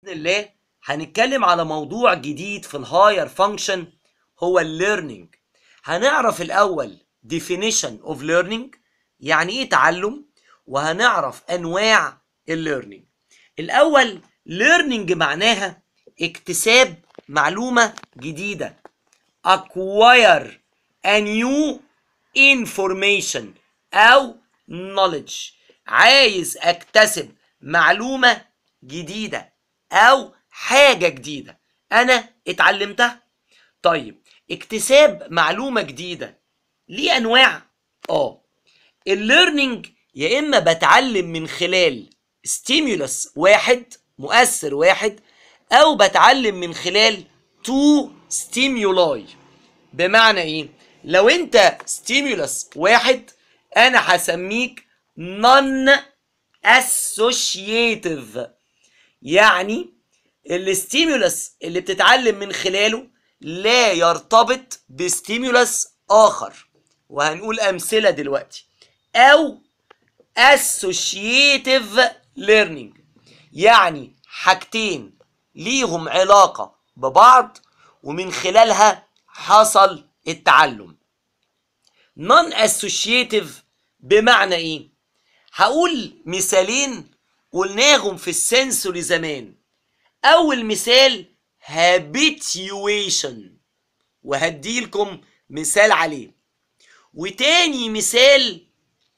باذن الله هنتكلم على موضوع جديد في الهاير فانكشن هو الليرنينج هنعرف الاول definition of learning يعني ايه تعلم وهنعرف انواع الليرنينج الاول learning معناها اكتساب معلومه جديده acquire a new information او knowledge عايز اكتسب معلومه جديده او حاجه جديده انا اتعلمتها طيب اكتساب معلومه جديده ليه انواع اه الليرنينج يا اما بتعلم من خلال ستيمولس واحد مؤثر واحد او بتعلم من خلال تو ستيمولاي بمعنى ايه لو انت ستيمولس واحد انا هسميك نون اسوشيتيف يعني الستيمولس اللي بتتعلم من خلاله لا يرتبط بستيمولس اخر وهنقول امثله دلوقتي او associative learning يعني حاجتين ليهم علاقه ببعض ومن خلالها حصل التعلم non associative بمعنى ايه هقول مثالين قلناهم في السنسوري زمان اول مثال habituation وهديلكم مثال عليه وتاني مثال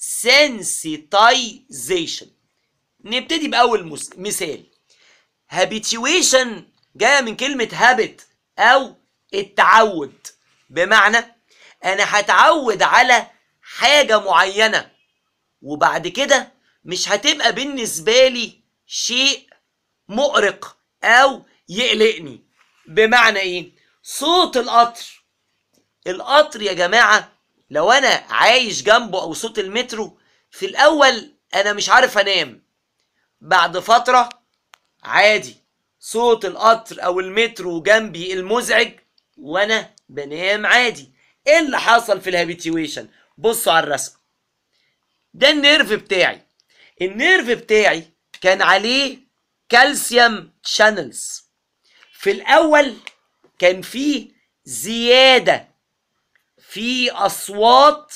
sensitization نبتدي باول مس- مثال habituation جايه من كلمه habit او التعود بمعنى انا هتعود على حاجه معينه وبعد كده مش هتبقى بالنسبه لي شيء مؤرق او يقلقني بمعنى ايه صوت القطر القطر يا جماعه لو انا عايش جنبه او صوت المترو في الاول انا مش عارف انام بعد فتره عادي صوت القطر او المترو جنبي المزعج وانا بنام عادي ايه اللي حصل في الهابيتيويشن بصوا على الرسم ده النيرف بتاعي النيرف بتاعي كان عليه كالسيوم شانلز في الاول كان فيه زياده في اصوات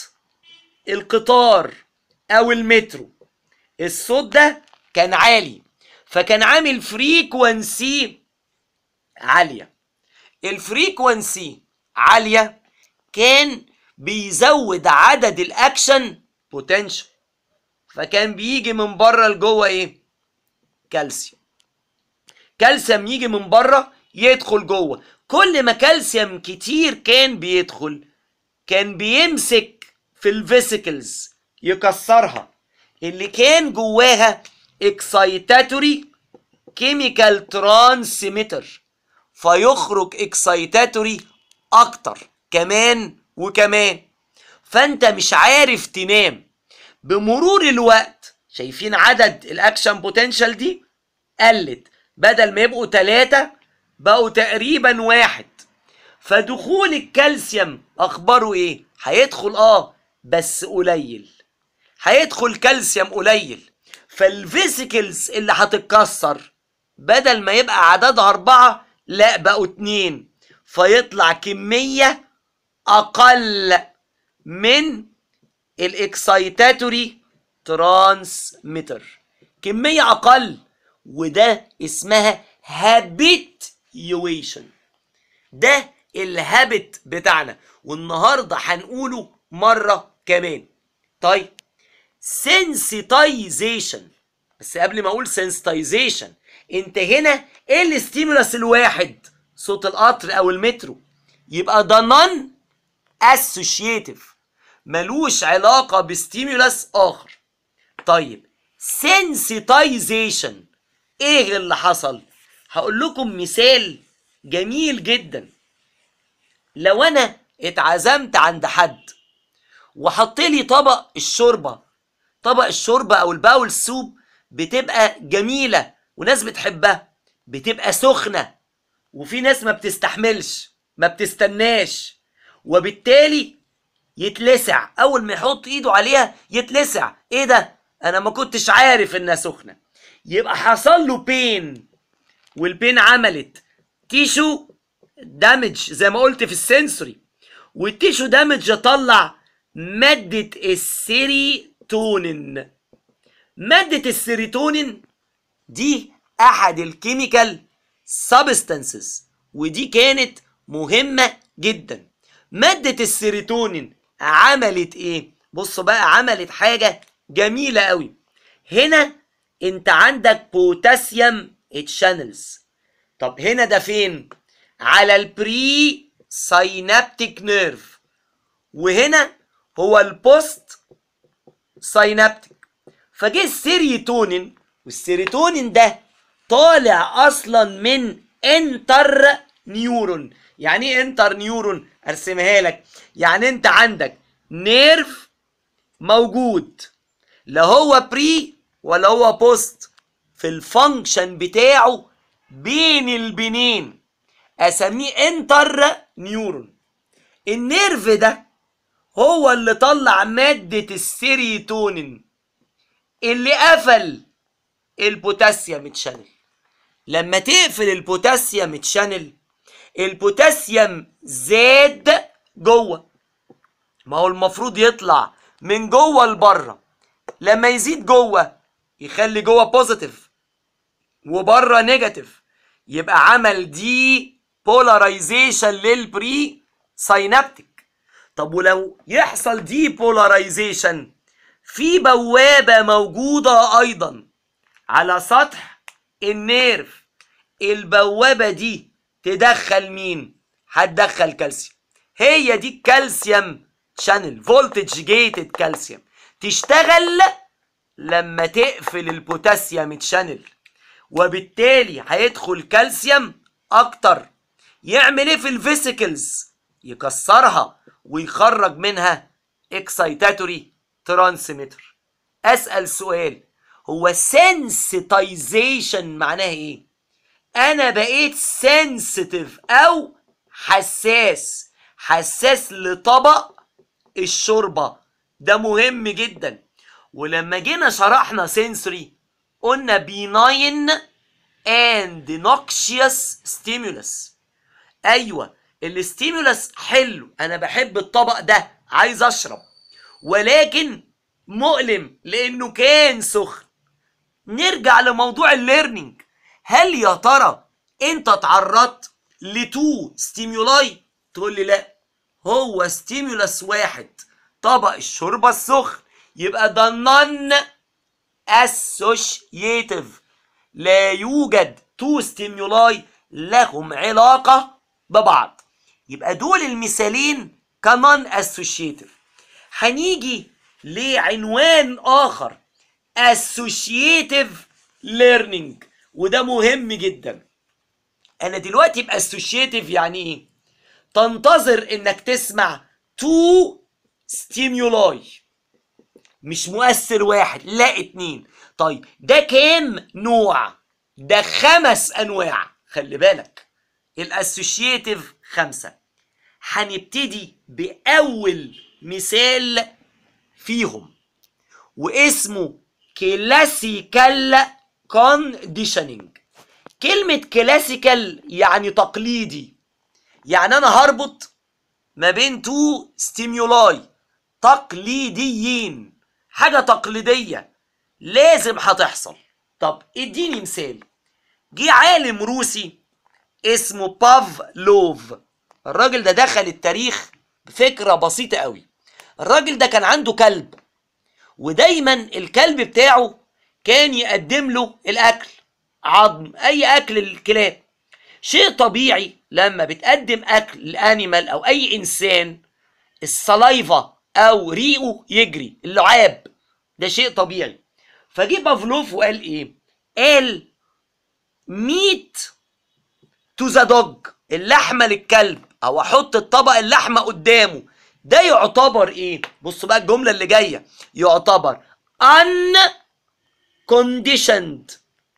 القطار او المترو الصوت ده كان عالي فكان عامل فريكونسي عاليه الفريكونسي عاليه كان بيزود عدد الاكشن بوتنشال فكان بيجي من بره لجوه ايه كالسيوم كالسيوم يجي من بره يدخل جوه كل ما كالسيوم كتير كان بيدخل كان بيمسك في الفيسيكلز يكسرها اللي كان جواها اكسايتاتوري كيميكال ترانسميتر فيخرج اكسايتاتوري اكتر كمان وكمان فانت مش عارف تنام بمرور الوقت شايفين عدد الاكشن بوتنشال دي قلت بدل ما يبقوا ثلاثة بقوا تقريبا واحد فدخول الكالسيوم اخباره ايه هيدخل اه بس قليل هيدخل كالسيوم قليل فالفيسيكلز اللي هتتكسر بدل ما يبقى عددها أربعة لا بقوا اتنين فيطلع كمية أقل من الاكسايتاتوري ترانسميتر كمية أقل وده اسمها هابيتيويشن ده الهابت بتاعنا والنهارده هنقوله مرة كمان طيب سensitization بس قبل ما اقول sensitization انت هنا ايه الاستيمولاس الواحد صوت القطر او المترو يبقى ده نون اسوشيتيف ملوش علاقه بستيمولاس اخر طيب sensitization ايه اللي حصل هقول لكم مثال جميل جدا لو انا اتعزمت عند حد وحط لي طبق الشوربه طبق الشوربه او الباول سوب بتبقى جميله وناس بتحبها بتبقى سخنه وفي ناس ما بتستحملش ما بتستناش وبالتالي يتلسع اول ما يحط ايده عليها يتلسع ايه ده انا ما كنتش عارف انها سخنه يبقى حصل له بين والبين عملت تيشو دامج زي ما قلت في السنسوري والتيشو دامج طلع مادة السيريتونين مادة السيروتونين دي أحد الكيميكال سبستانسز ودي كانت مهمة جدا مادة السيروتونين عملت ايه؟ بصوا بقى عملت حاجة جميلة قوي هنا انت عندك بوتاسيوم تشانلز طب هنا ده فين؟ على البري ساينابتيك نيرف وهنا هو البوست ساينابتيك فجه السيروتونين والسيروتونين ده طالع اصلا من انتر نيورون يعني ايه انتر نيورون ارسمها لك يعني انت عندك نيرف موجود لا هو بري ولا هو بوست في الفانكشن بتاعه بين البنين اسميه انتر نيورون النيرف ده هو اللي طلع مادة السيروتونين اللي قفل البوتاسيوم تشانل لما تقفل البوتاسيوم تشانل البوتاسيوم زاد جوه ما هو المفروض يطلع من جوه لبره لما يزيد جوه يخلي جوه بوزيتيف وبره نيجاتيف يبقى عمل دي بولاريزيشن للبري ساينابتيك طب ولو يحصل دي بولاريزيشن في بوابة موجودة أيضا على سطح النيرف البوابة دي تدخل مين؟ هتدخل كالسيوم هي دي الكالسيوم شانل فولتج جيتد كالسيوم تشتغل لما تقفل البوتاسيوم شانل وبالتالي هيدخل كالسيوم اكتر يعمل ايه في الفيسيكلز يكسرها ويخرج منها اكسايتاتوري ترانسميتر اسال سؤال هو سنسيتايزيشن معناها ايه انا بقيت سنسيتيف او حساس حساس لطبق الشوربه ده مهم جدا ولما جينا شرحنا سنسوري قلنا بيناين اند نوكشيوس ستيمولس ايوه الستيمولس حلو انا بحب الطبق ده عايز اشرب ولكن مؤلم لانه كان سخن نرجع لموضوع الليرنينج هل يا ترى انت اتعرضت لتو ستيمولاي تقول لي لا هو ستيمولس واحد طبق الشوربه السخن يبقى ده نون اسوشيتيف لا يوجد تو ستيمولاي لهم علاقه ببعض يبقى دول المثالين كمان اسوشيتيف هنيجي لعنوان اخر associative learning وده مهم جدا انا دلوقتي باسوشيتيف يعني ايه تنتظر انك تسمع تو ستيمولاي مش مؤثر واحد لا اتنين طيب ده كام نوع ده خمس انواع خلي بالك الاسوشيتيف خمسة هنبتدي باول مثال فيهم واسمه كلاسيكال كونديشننج كلمة كلاسيكال يعني تقليدي يعني أنا هربط ما بين تو ستيمولاي تقليديين حاجة تقليدية لازم هتحصل طب اديني مثال جه عالم روسي اسمه بافلوف الراجل ده دخل التاريخ بفكرة بسيطة قوي الراجل ده كان عنده كلب ودايما الكلب بتاعه كان يقدم له الاكل عظم اي اكل للكلاب شيء طبيعي لما بتقدم اكل لانيمال او اي انسان السلايفا او ريقه يجري اللعاب ده شيء طبيعي فجه بافلوف وقال ايه قال ميت تو ذا دوج اللحمه للكلب او احط الطبق اللحمه قدامه ده يعتبر ايه بصوا بقى الجمله اللي جايه يعتبر ان conditioned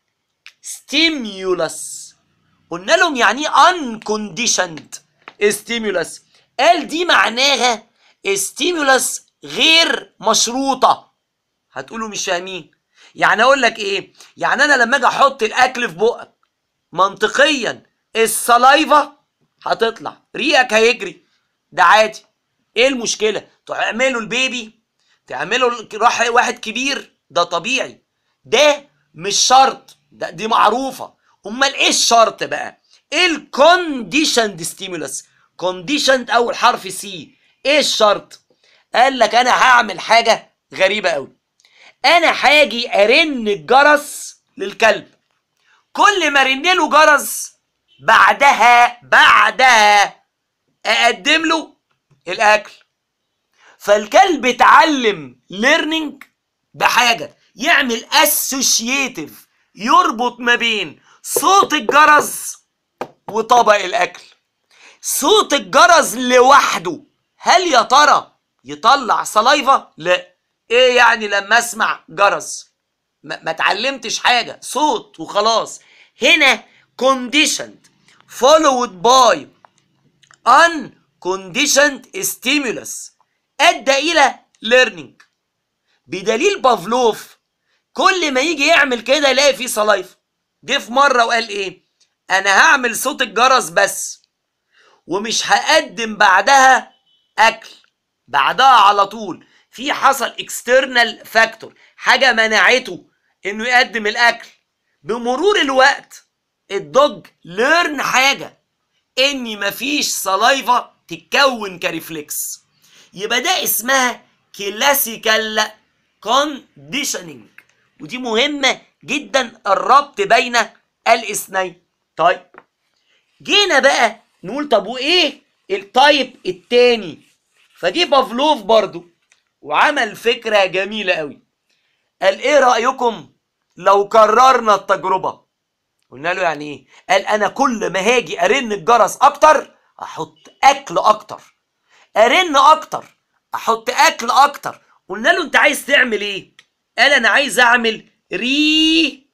stimulus قلنا لهم يعني ايه unconditioned stimulus قال دي معناها stimulus غير مشروطه هتقولوا مش فاهمين يعني اقول لك ايه يعني انا لما اجي احط الاكل في بقك منطقيا السلايفا هتطلع ريقك هيجري ده عادي ايه المشكله تعملوا البيبي تعملوا راح واحد كبير ده طبيعي ده مش شرط ده دي معروفه امال ايه الشرط بقى ايه الكونديشند ستيمولس كونديشند اول حرف سي ايه الشرط قال لك انا هعمل حاجه غريبه قوي انا هاجي ارن الجرس للكلب كل ما ارن له جرس بعدها بعدها اقدم له الاكل فالكلب اتعلم ليرنينج بحاجه يعمل اسوشيتيف يربط ما بين صوت الجرس وطبق الاكل صوت الجرس لوحده هل يا ترى يطلع سلايفا لا ايه يعني لما اسمع جرس ما, ما اتعلمتش حاجه صوت وخلاص هنا conditioned followed by unconditioned stimulus ادى الى learning بدليل بافلوف كل ما يجي يعمل كده يلاقي فيه سلايفا جه في مره وقال ايه انا هعمل صوت الجرس بس ومش هقدم بعدها اكل بعدها على طول في حصل اكسترنال فاكتور حاجه منعته انه يقدم الاكل بمرور الوقت الدوج ليرن حاجه ان مفيش سلايفا تتكون كريفلكس يبقى ده اسمها كلاسيكال كونديشننج ودي مهمه جدا الربط بين الاثنين طيب جينا بقى نقول طب وايه التايب التاني فجه بافلوف برضو وعمل فكره جميله قوي قال ايه رايكم لو كررنا التجربه قلنا له يعني ايه قال انا كل ما هاجي ارن الجرس اكتر احط اكل اكتر ارن اكتر احط اكل اكتر قلنا له انت عايز تعمل ايه قال انا عايز اعمل ري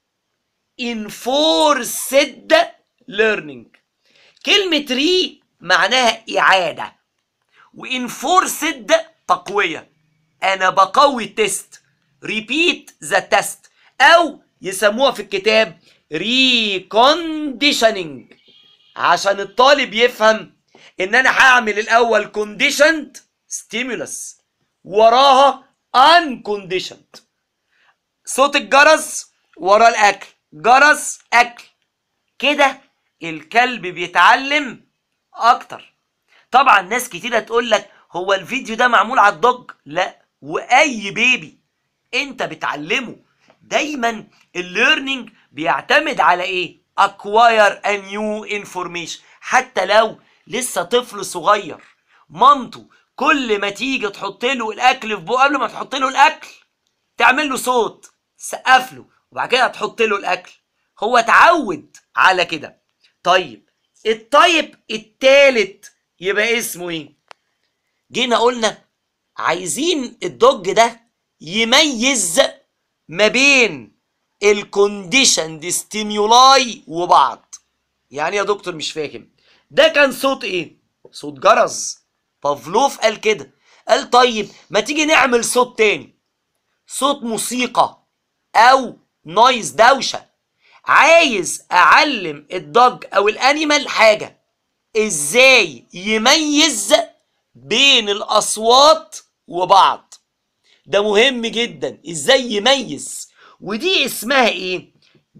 انفورسد ليرنينج كلمة ري معناها إعادة وانفورسد تقوية أنا بقوي التست ريبيت ذا تيست أو يسموها في الكتاب ريكونديشننج عشان الطالب يفهم إن أنا هعمل الأول كونديشند ستيمولس وراها unconditioned صوت الجرس ورا الأكل جرس أكل كده الكلب بيتعلم اكتر طبعا ناس كتير هتقول لك هو الفيديو ده معمول على الدوج لا واي بيبي انت بتعلمه دايما الليرنينج بيعتمد على ايه acquire a new information حتى لو لسه طفل صغير مامته كل ما تيجي تحط له الاكل في بقه قبل ما تحط له الاكل تعمل له صوت سقف له وبعد كده تحط له الاكل هو اتعود على كده طيب الطيب التالت يبقى اسمه ايه جينا قلنا عايزين الدوج ده يميز ما بين الكونديشند ستيمولاي وبعض يعني يا دكتور مش فاهم ده كان صوت ايه صوت جرس بافلوف قال كده قال طيب ما تيجي نعمل صوت تاني صوت موسيقى او نويز دوشه عايز اعلم الدوج او الانيمال حاجه ازاي يميز بين الاصوات وبعض ده مهم جدا ازاي يميز ودي اسمها ايه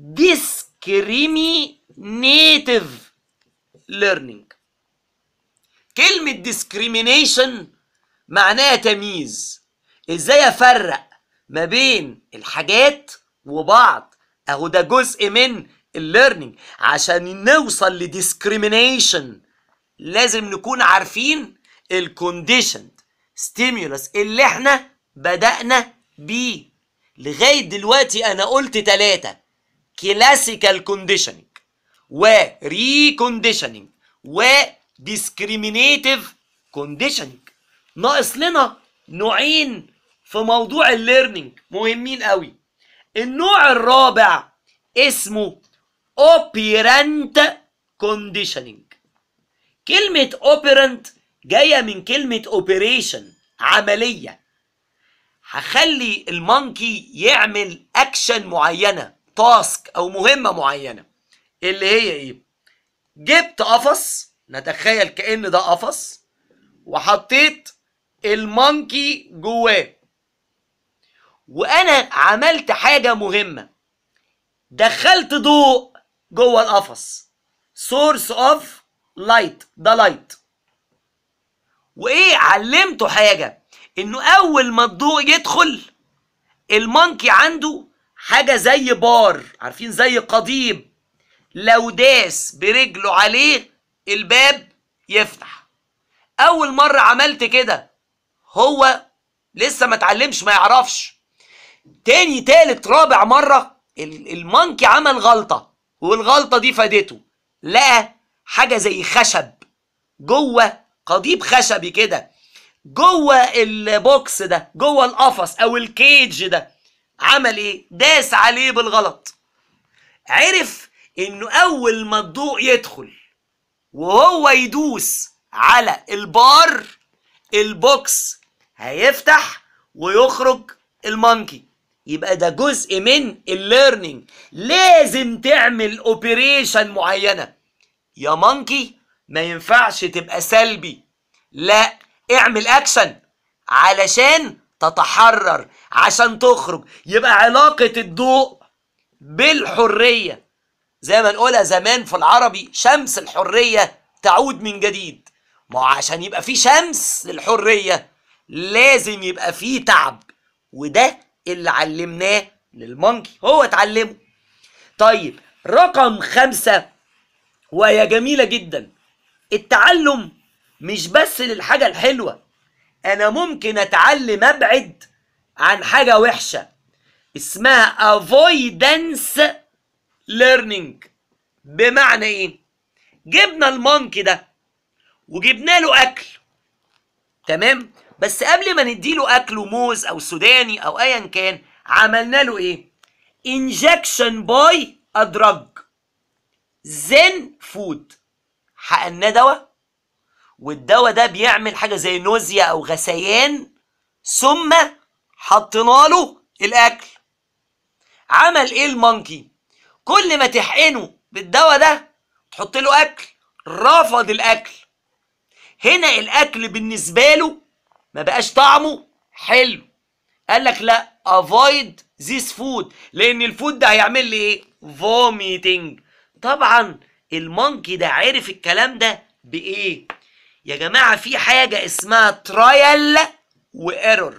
discriminative learning كلمة discrimination معناها تمييز ازاي افرق ما بين الحاجات وبعض اهو ده جزء من الليرنينج عشان نوصل لديسكريمينيشن لازم نكون عارفين الكونديشند ستيمولس اللي احنا بدأنا بيه لغاية دلوقتي انا قلت ثلاثة كلاسيكال كونديشننج وري كونديشننج وديسكريمينيتيف كونديشننج ناقص لنا نوعين في موضوع الليرنينج مهمين قوي النوع الرابع اسمه operant conditioning كلمة operant جاية من كلمة operation عملية هخلي المونكي يعمل اكشن معينة تاسك او مهمة معينة اللي هي ايه جبت قفص نتخيل كأن ده قفص وحطيت المونكي جواه وانا عملت حاجة مهمة دخلت ضوء جوه القفص سورس اوف لايت ده لايت وايه علمته حاجة انه اول ما الضوء يدخل المونكي عنده حاجة زي بار عارفين زي قضيب لو داس برجله عليه الباب يفتح اول مرة عملت كده هو لسه ما اتعلمش ما يعرفش تاني تالت رابع مرة ال- المونكي عمل غلطة والغلطة دي فادته لقى حاجة زي خشب جوه قضيب خشبي كده جوه البوكس ده جوه القفص او الكيج ده عمل ايه داس عليه بالغلط عرف انه اول ما الضوء يدخل وهو يدوس على البار البوكس هيفتح ويخرج المونكي يبقى ده جزء من الليرنينج لازم تعمل اوبريشن معينه يا مونكي ما ينفعش تبقى سلبي لا اعمل اكشن علشان تتحرر عشان تخرج يبقى علاقة الضوء بالحرية زي ما نقولها زمان في العربي شمس الحرية تعود من جديد ما هو عشان يبقى في شمس للحرية لازم يبقى في تعب وده اللي علمناه للمونكي هو اتعلمه طيب رقم خمسة وهي جميلة جدا التعلم مش بس للحاجة الحلوة أنا ممكن أتعلم أبعد عن حاجة وحشة اسمها avoidance learning بمعنى إيه؟ جبنا المونكي ده وجبنا له أكل تمام؟ بس قبل ما نديله أكل موز أو سوداني أو أيا كان عملنا له إيه؟ injection by a drug زين فود حقناه دواء والدواء ده بيعمل حاجه زي نوزيا او غثيان ثم حطينا له الاكل عمل ايه المونكي كل ما تحقنه بالدواء ده تحط له اكل رفض الاكل هنا الاكل بالنسبه له ما بقاش طعمه حلو قال لك لا افويد ذيس فود لان الفود ده هيعمل لي ايه فوميتنج طبعا المونكي ده عرف الكلام ده بايه يا جماعه في حاجه اسمها ترايل وايرور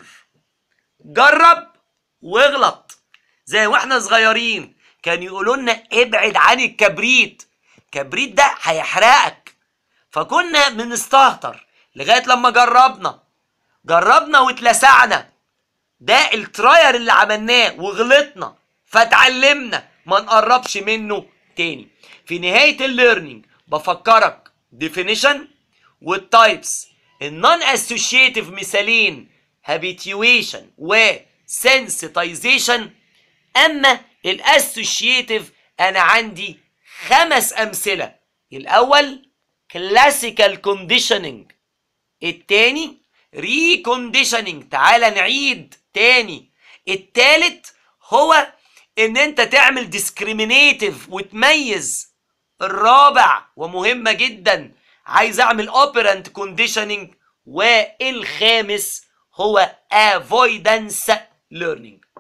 جرب واغلط زي واحنا صغيرين كانوا يقولوا لنا ابعد عن الكبريت الكبريت ده هيحرقك فكنا بنستهتر لغايه لما جربنا جربنا واتلسعنا ده التراير اللي عملناه وغلطنا فتعلمنا ما نقربش منه تاني في نهاية الليرنينج بفكرك definition والتايبس النون اسوشيتيف مثالين habituation و sensitization اما الاسوشيتيف انا عندي خمس امثله الاول classical conditioning التاني ريكونديشننج تعالى نعيد تاني التالت هو ان انت تعمل ديسكريمينيتيف وتميز الرابع ومهمة جدا عايز اعمل اوبرنت كونديشننج والخامس هو avoidance learning